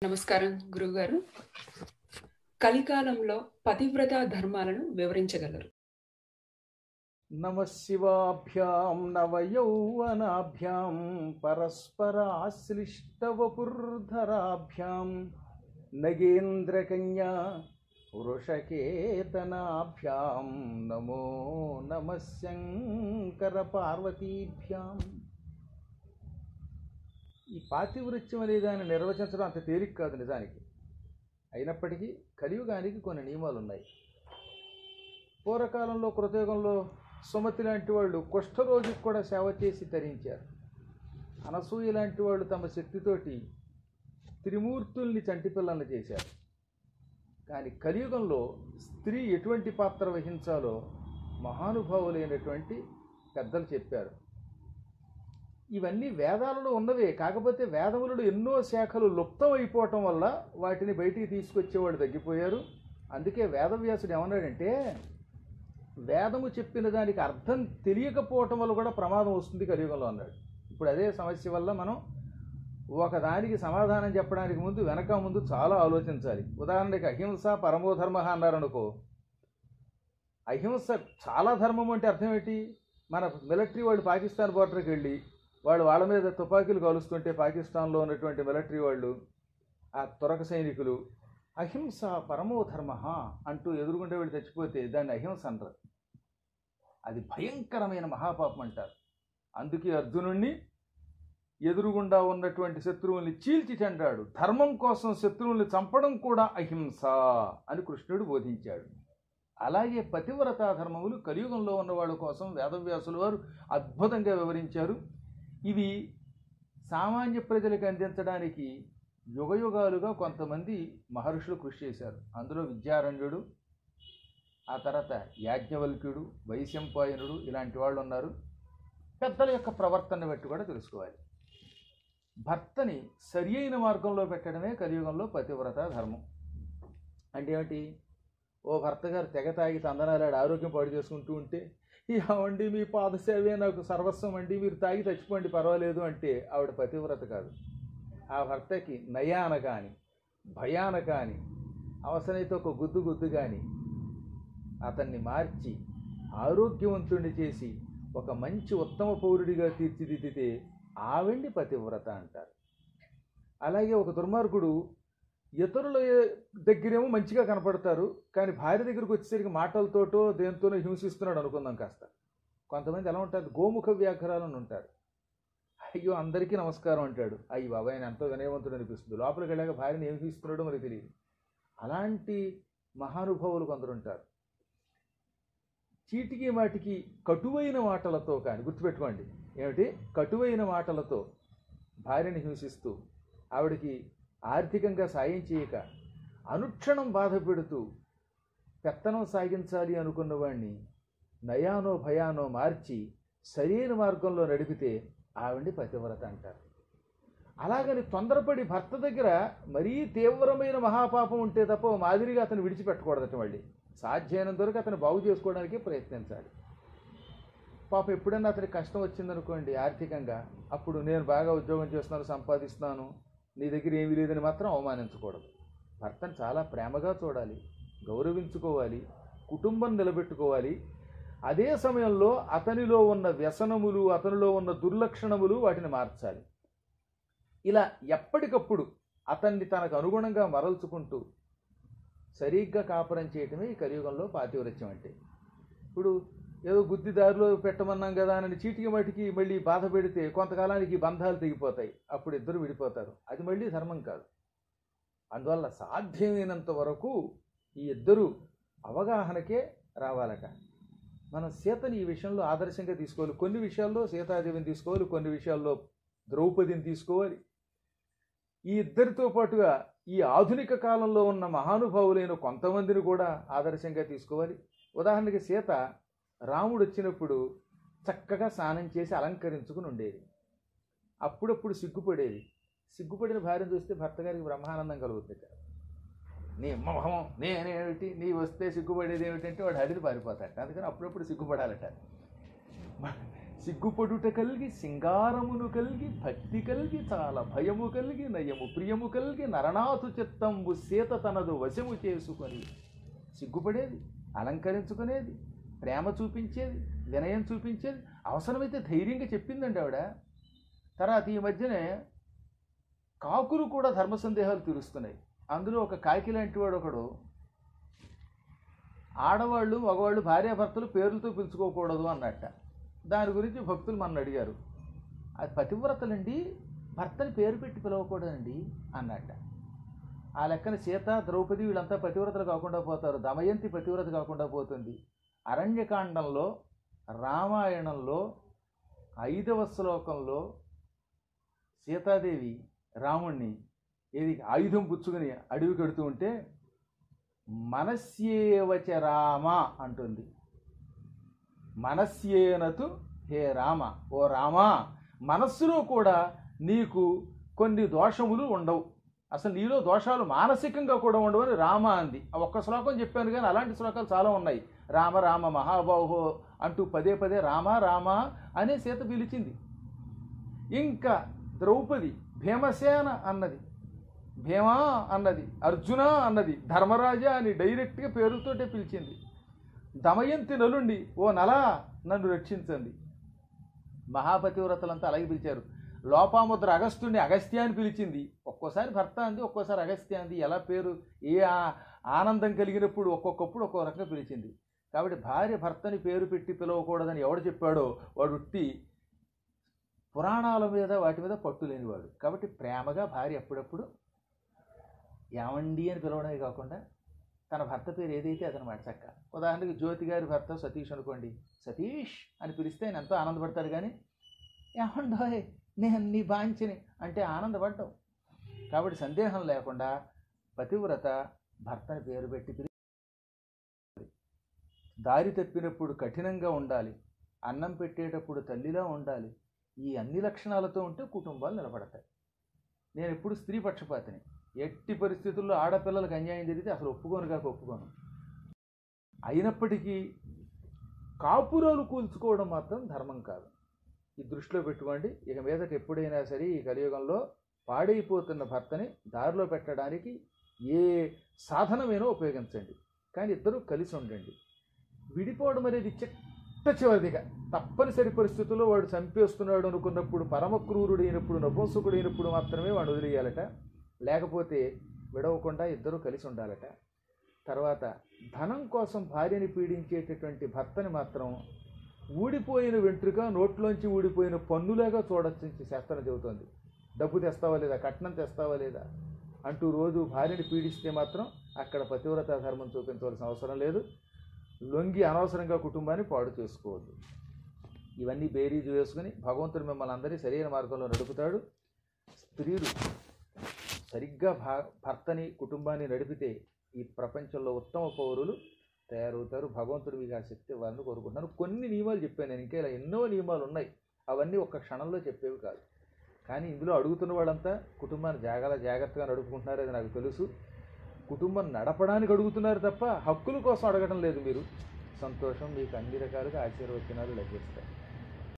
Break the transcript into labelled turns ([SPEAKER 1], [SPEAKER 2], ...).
[SPEAKER 1] నమస్కారం గురువుగారు కలికాలంలో పతివ్రత ధర్మాలను వివరించగలరు
[SPEAKER 2] నమ శివాభ్యాం నవయౌవనాభ్యాం పరస్పరాశ్లిష్టవపుర్ధరాభ్యాం నగేంద్రకన్యా వృషకేతనాభ్యాం నమో నమ శంకర పార్వతీభ్యాం ఈ పాతివృత్యం అనే దాన్ని నిర్వచించడం అంత తేలిక కాదు నిజానికి అయినప్పటికీ కలియుగానికి కొన్ని నియమాలు ఉన్నాయి పూర్వకాలంలో కృతయుగంలో సుమతి లాంటి వాళ్ళు కుష్ఠరోగికి కూడా సేవ చేసి తరించారు అనసూయ లాంటి వాళ్ళు తమ శక్తితోటి త్రిమూర్తుల్ని చంటి పిల్లల్ని చేశారు కానీ కలియుగంలో స్త్రీ ఎటువంటి పాత్ర వహించాలో మహానుభావులైనటువంటి పెద్దలు చెప్పారు ఇవన్నీ వేదాలలో ఉన్నవే కాకపోతే వేదములలో ఎన్నో శాఖలు లుప్తం అయిపోవటం వల్ల వాటిని బయటికి తీసుకొచ్చేవాళ్ళు తగ్గిపోయారు అందుకే వేదవ్యాసుడు ఏమన్నాడంటే వేదము చెప్పిన దానికి అర్థం తెలియకపోవటం వల్ల కూడా ప్రమాదం వస్తుంది కలియుగంలో అన్నాడు ఇప్పుడు అదే సమస్య వల్ల మనం ఒకదానికి సమాధానం చెప్పడానికి ముందు వెనక ముందు చాలా ఆలోచించాలి ఉదాహరణకి అహింస పరమోధర్మ అన్నారనుకో అహింస చాలా ధర్మం అంటే అర్థం ఏంటి మన మిలిటరీ వాళ్ళు పాకిస్తాన్ బోర్డర్కి వెళ్ళి వాళ్ళు వాళ్ళ మీద తుపాకీలు కాలుస్తుంటే పాకిస్తాన్లో ఉన్నటువంటి మిలిటరీ వాళ్ళు ఆ తురక సైనికులు అహింస పరమో ధర్మ అంటూ ఎదురుగుండే వెళ్ళి చచ్చిపోతే దాన్ని అహింస అంటారు అది భయంకరమైన మహాపాపం అంటారు అందుకే అర్జునుణ్ణి ఎదురుగుండా ఉన్నటువంటి శత్రువుల్ని చీల్చి చెండాడు ధర్మం కోసం శత్రువుల్ని చంపడం కూడా అహింస అని కృష్ణుడు బోధించాడు అలాగే పతివ్రతా ధర్మములు కలియుగంలో ఉన్న వాళ్ళ కోసం వేదవ్యాసుల వారు అద్భుతంగా వివరించారు ఇవి సామాన్య ప్రజలకు అందించడానికి యుగయుగాలుగా కొంతమంది మహర్షులు కృషి చేశారు అందులో విద్యారణ్యుడు ఆ తర్వాత యాజ్ఞవల్క్యుడు వైశంపాయనుడు ఇలాంటి వాళ్ళు ఉన్నారు పెద్దల యొక్క ప్రవర్తన బట్టి కూడా తెలుసుకోవాలి భర్తని సరి అయిన మార్గంలో పెట్టడమే కలియుగంలో పతివ్రత ధర్మం అంటే ఏమిటి ఓ భర్త గారు తెగ తాగి తందనాలాడు ఆరోగ్యం పాడు చేసుకుంటూ ఉంటే ఏమండి మీ పాదసేవే నాకు సర్వస్వం అండి మీరు తాగి చచ్చిపోండి పర్వాలేదు అంటే ఆవిడ పతివ్రత కాదు ఆ భర్తకి నయాన కానీ భయాన కానీ అవసరమైతే ఒక గుద్దు గుద్దు కానీ అతన్ని మార్చి ఆరోగ్యవంతుడిని చేసి ఒక మంచి ఉత్తమ పౌరుడిగా తీర్చిదిద్దితే ఆవిడ్ని పతివ్రత అంటారు అలాగే ఒక దుర్మార్గుడు ఇతరుల దగ్గరేమో మంచిగా కనపడతారు కానీ భార్య దగ్గరికి వచ్చేసరికి మాటలతోటో దేంతోనో హింసిస్తున్నాడు అనుకుందాం కాస్త కొంతమంది ఎలా ఉంటారు గోముఖ వ్యాఘ్రాలను ఉంటారు అయ్యో అందరికీ నమస్కారం అంటాడు అయ్యి బాబాయ్ ఆయన ఎంతో వినయవంతుడు అనిపిస్తుంది లోపలికి వెళ్ళాక భార్యని ఏం హిస్తున్నాడో మనకి తెలియదు అలాంటి మహానుభావులు కొందరు ఉంటారు చీటికి మాటికి కటువైన మాటలతో కానీ గుర్తుపెట్టుకోండి ఏమిటి కటువైన మాటలతో భార్యని హింసిస్తూ ఆవిడకి ఆర్థికంగా సాయం చేయక అనుక్షణం బాధ పెడుతూ పెత్తనం సాగించాలి అనుకున్న వాడిని నయానో భయానో మార్చి సరైన మార్గంలో నడిపితే ఆవిడ్ని పతివ్రత అంటారు అలాగని తొందరపడి భర్త దగ్గర మరీ తీవ్రమైన మహాపాపం ఉంటే తప్ప ఓ మాదిరిగా అతను విడిచిపెట్టకూడదట మళ్ళీ సాధ్యమైనంత వరకు అతను బాగు చేసుకోవడానికి ప్రయత్నించాలి పాప ఎప్పుడైనా అతనికి కష్టం వచ్చిందనుకోండి ఆర్థికంగా అప్పుడు నేను బాగా ఉద్యోగం చేస్తున్నాను సంపాదిస్తున్నాను నీ దగ్గర ఏమీ లేదని మాత్రం అవమానించకూడదు భర్తను చాలా ప్రేమగా చూడాలి గౌరవించుకోవాలి కుటుంబం నిలబెట్టుకోవాలి అదే సమయంలో అతనిలో ఉన్న వ్యసనములు అతనిలో ఉన్న దుర్లక్షణములు వాటిని మార్చాలి ఇలా ఎప్పటికప్పుడు అతన్ని తనకు అనుగుణంగా మరల్చుకుంటూ సరిగ్గా కాపురం చేయటమే ఈ కలియుగంలో పాతివృత్యం అంటే ఇప్పుడు ఏదో గుద్ది దారిలో పెట్టమన్నాం కదా అని చీటికి మటికి మళ్ళీ బాధ పెడితే కొంతకాలానికి బంధాలు తెగిపోతాయి అప్పుడు ఇద్దరు విడిపోతారు అది మళ్ళీ ధర్మం కాదు అందువల్ల సాధ్యమైనంత వరకు ఈ ఇద్దరు అవగాహనకే రావాలట మనం సీతని ఈ విషయంలో ఆదర్శంగా తీసుకోవాలి కొన్ని విషయాల్లో సీతాదేవిని తీసుకోవాలి కొన్ని విషయాల్లో ద్రౌపదిని తీసుకోవాలి ఈ ఇద్దరితో పాటుగా ఈ ఆధునిక కాలంలో ఉన్న మహానుభావులైన కొంతమందిని కూడా ఆదర్శంగా తీసుకోవాలి ఉదాహరణకి సీత రాముడు వచ్చినప్పుడు చక్కగా స్నానం చేసి అలంకరించుకుని ఉండేది అప్పుడప్పుడు సిగ్గుపడేది సిగ్గుపడిన భార్యను చూస్తే భర్త గారికి బ్రహ్మానందం కలుగుతుంది నీ మొహం నేనేమిటి నీ వస్తే సిగ్గుపడేది ఏమిటంటే వాడు హడిని పారిపోతాడు అందుకని అప్పుడప్పుడు సిగ్గుపడాలట సిగ్గుపడుట కలిగి సింగారమును కలిగి భక్తి కలిగి చాలా భయము కలిగి నయము ప్రియము కలిగి నరనాథు చిత్తంబు సీత తనదు వశము చేసుకొని సిగ్గుపడేది అలంకరించుకునేది ప్రేమ చూపించేది వినయం చూపించేది అవసరమైతే ధైర్యంగా చెప్పిందండి ఆవిడ తర్వాత ఈ మధ్యనే కాకులు కూడా ధర్మ సందేహాలు తీరుస్తున్నాయి అందులో ఒక కాకి లాంటి వాడు ఒకడు ఆడవాళ్ళు మగవాళ్ళు భార్యాభర్తలు పేర్లతో పిలుచుకోకూడదు అన్నట్ట దాని గురించి భక్తులు మన అడిగారు అది పతివ్రతలండి భర్తని పేరు పెట్టి పిలవకూడదండి అన్నట్ట ఆ లెక్కన సీత ద్రౌపది వీళ్ళంతా పతివ్రతలు కాకుండా పోతారు దమయంతి పతివ్రత కాకుండా పోతుంది అరణ్యకాండంలో రామాయణంలో ఐదవ శ్లోకంలో సీతాదేవి రాముణ్ణి ఏది ఆయుధం పుచ్చుకుని అడవి కడుతూ ఉంటే మనస్యేవచ రామ అంటుంది మనస్యేనతు హే రామ ఓ రామ మనస్సులో కూడా నీకు కొన్ని దోషములు ఉండవు అసలు నీలో దోషాలు మానసికంగా కూడా ఉండవని రామ అంది ఆ ఒక్క శ్లోకం చెప్పాను కానీ అలాంటి శ్లోకాలు చాలా ఉన్నాయి రామ రామ మహాబాహో అంటూ పదే పదే రామ రామ అనే సీత పిలిచింది ఇంకా ద్రౌపది భీమసేన అన్నది భీమా అన్నది అర్జున అన్నది ధర్మరాజా అని డైరెక్ట్గా పేరుతోటే పిలిచింది దమయంతి నలుండి ఓ నలా నన్ను రక్షించండి మహాపతివ్రతలంతా అలాగే పిలిచారు లోపాముద్ర అగస్త్యుడిని అగస్త్య అని పిలిచింది ఒక్కోసారి భర్త అంది ఒక్కోసారి అగస్త్య అంది ఎలా పేరు ఏ ఆ- ఆనందం కలిగినప్పుడు ఒక్కొక్కప్పుడు ఒక్కో రకంగా పిలిచింది కాబట్టి భార్య భర్తని పేరు పెట్టి పిలవకూడదని ఎవడు చెప్పాడో వాడు ఉట్టి పురాణాల మీద వాటి మీద పట్టు లేనివాడు కాబట్టి ప్రేమగా భార్య అప్పుడప్పుడు ఏమండి అని పిలవడమే కాకుండా తన భర్త పేరు ఏదైతే అదనమాట చక్క ఉదాహరణకి జ్యోతి గారి భర్త సతీష్ అనుకోండి సతీష్ అని పిలిస్తే ఆయన ఎంతో ఆనందపడతాడు కానీ ఏమండోయ్ నేను నీ బాంచిని అంటే ఆనందపడ్డావు కాబట్టి సందేహం లేకుండా పతివ్రత భర్తని పేరు పెట్టి పిలి దారి తప్పినప్పుడు కఠినంగా ఉండాలి అన్నం పెట్టేటప్పుడు తల్లిలా ఉండాలి ఈ అన్ని లక్షణాలతో ఉంటే కుటుంబాలు నిలబడతాయి నేను ఎప్పుడు స్త్రీ పక్షపాతిని ఎట్టి పరిస్థితుల్లో ఆడపిల్లలకు అన్యాయం జరిగితే అసలు ఒప్పుకోను కాక ఒప్పుకోను అయినప్పటికీ కాపురాలు కూల్చుకోవడం మాత్రం ధర్మం కాదు ఈ దృష్టిలో పెట్టుకోండి ఇక మీదట ఎప్పుడైనా సరే ఈ కలియుగంలో పాడైపోతున్న భర్తని దారిలో పెట్టడానికి ఏ సాధనమైనా ఉపయోగించండి కానీ ఇద్దరూ కలిసి ఉండండి విడిపోవడం అనేది చిట్ట చివరిదిగా తప్పనిసరి పరిస్థితుల్లో వాడు చంపేస్తున్నాడు అనుకున్నప్పుడు పరమ క్రూరుడైనప్పుడు నపుంసకుడైనప్పుడు మాత్రమే వాడు వదిలేయాలట లేకపోతే విడవకుండా ఇద్దరూ కలిసి ఉండాలట తర్వాత ధనం కోసం భార్యని పీడించేటటువంటి భర్తని మాత్రం ఊడిపోయిన వెంట్రుక నోట్లోంచి ఊడిపోయిన పన్నులాగా చూడొచ్చు శాస్త్రం చెబుతోంది డబ్బు తెస్తావా లేదా కట్నం తెస్తావా లేదా అంటూ రోజు భార్యని పీడిస్తే మాత్రం అక్కడ పతివ్రత ధర్మం చూపించవలసిన అవసరం లేదు లొంగి అనవసరంగా కుటుంబాన్ని పాడు చేసుకోవద్దు ఇవన్నీ బేరీజు వేసుకుని భగవంతుడు మిమ్మల్ని అందరినీ సరైన మార్గంలో నడుపుతాడు స్త్రీలు సరిగ్గా భా భర్తని కుటుంబాన్ని నడిపితే ఈ ప్రపంచంలో ఉత్తమ పౌరులు తయారవుతారు భగవంతుడు మీకు ఆ శక్తి ఇవ్వాలని కోరుకుంటున్నాను కొన్ని నియమాలు చెప్పాను నేను ఇంకా ఇలా ఎన్నో నియమాలు ఉన్నాయి అవన్నీ ఒక్క క్షణంలో చెప్పేవి కాదు కానీ ఇందులో అడుగుతున్న వాళ్ళంతా కుటుంబాన్ని జాగ్రత్త జాగ్రత్తగా నడుపుకుంటున్నారు అది నాకు తెలుసు కుటుంబం నడపడానికి అడుగుతున్నారు తప్ప హక్కుల కోసం అడగడం లేదు మీరు సంతోషం మీకు అన్ని రకాలుగా ఆశీర్వచనాలు లభిస్తాయి